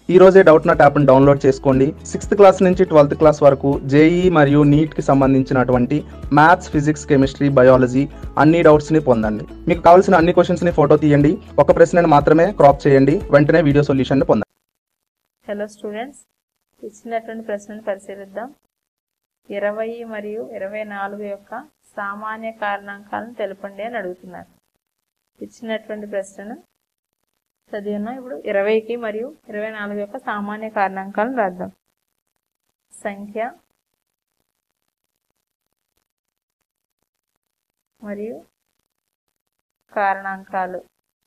ఈ రోజే Doubtnut యాప్ని డౌన్లోడ్ చేసుకోండి సిక్స్త్ క్లాస్ నుంచి ట్వెల్త్ క్లాస్ వరకు జేఈ మరియు నీట్కి సంబంధించినటువంటి మ్యాథ్స్ ఫిజిక్స్ కెమిస్ట్రీ బయాలజీ అన్ని డౌట్స్ని పొందండి మీకు కావాల్సిన అన్ని క్వశ్చన్స్ని ఫోటో తీయండి ఒక ప్రశ్నను మాత్రమే క్రాప్ చేయండి వెంటనే వీడియో సొల్యూషన్ పొందండి హలో స్టూడెంట్స్ ఇచ్చినటువంటి ప్రశ్నను పరిశీలిద్దాం ఇరవై మరియు ఇరవై నాలుగు యొక్క సామాన్య కారణాంకాలను తెలపండి అని అడుగుతున్నారు ఇచ్చినటువంటి ప్రశ్నను చదివి ఉన్నాం ఇప్పుడు ఇరవైకి మరియు ఇరవై నాలుగు యొక్క సామాన్య కారణాంకాలను రాద్దాం సంఖ్య మరియు కారణాంకాలు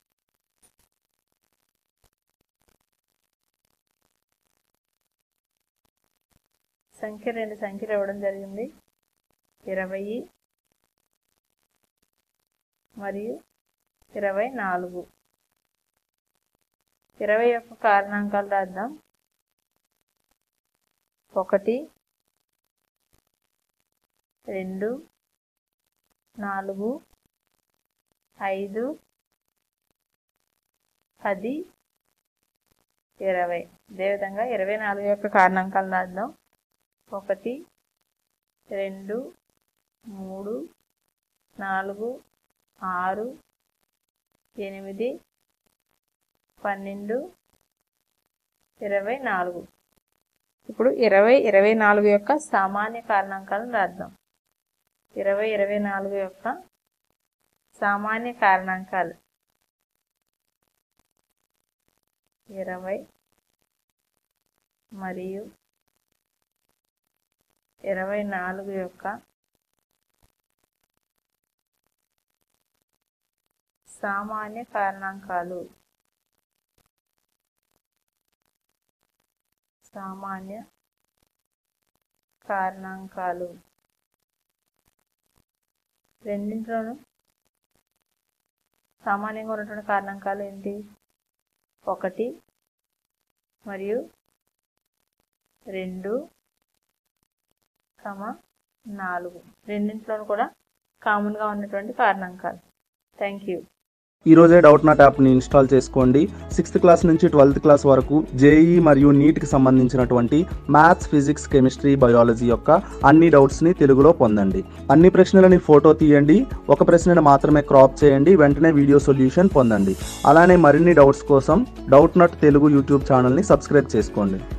సంఖ్య రెండు సంఖ్యలు ఇవ్వడం జరిగింది ఇరవై మరియు ఇరవై నాలుగు ఇరవై యొక్క కారణాంకాలు రాద్దాం ఒకటి రెండు నాలుగు ఐదు పది ఇరవై అదేవిధంగా ఇరవై నాలుగు యొక్క కారణాంకాలు రాద్దాం ఒకటి రెండు మూడు నాలుగు ఆరు ఎనిమిది పన్నెండు ఇరవై నాలుగు ఇప్పుడు ఇరవై ఇరవై నాలుగు యొక్క సామాన్య కారణాంకాలను రాద్దాం ఇరవై ఇరవై నాలుగు యొక్క సామాన్య కారణాంకాలు ఇరవై మరియు ఇరవై నాలుగు యొక్క సామాన్య కారణాంకాలు సామాన్య కారణాంకాలు రెండింటిలోనూ సామాన్యంగా ఉన్నటువంటి కారణాంకాలు ఏంటి ఒకటి మరియు రెండు కమ నాలుగు రెండింటిలోనూ కూడా కామన్గా ఉన్నటువంటి కారణాంకాలు థ్యాంక్ యూ ఈ రోజే డౌట్ నాట్ యాప్ని ఇన్స్టాల్ చేసుకోండి సిక్స్త్ క్లాస్ నుంచి ట్వెల్త్ క్లాస్ వరకు జేఈ మరియు నీట్కి సంబంధించినటువంటి మ్యాథ్స్ ఫిజిక్స్ కెమిస్ట్రీ బయాలజీ యొక్క అన్ని డౌట్స్ని తెలుగులో పొందండి అన్ని ప్రశ్నలని ఫోటో తీయండి ఒక ప్రశ్నను మాత్రమే క్రాప్ చేయండి వెంటనే వీడియో సొల్యూషన్ పొందండి అలానే మరిన్ని డౌట్స్ కోసం డౌట్ నాట్ తెలుగు యూట్యూబ్ ఛానల్ని సబ్స్క్రైబ్ చేసుకోండి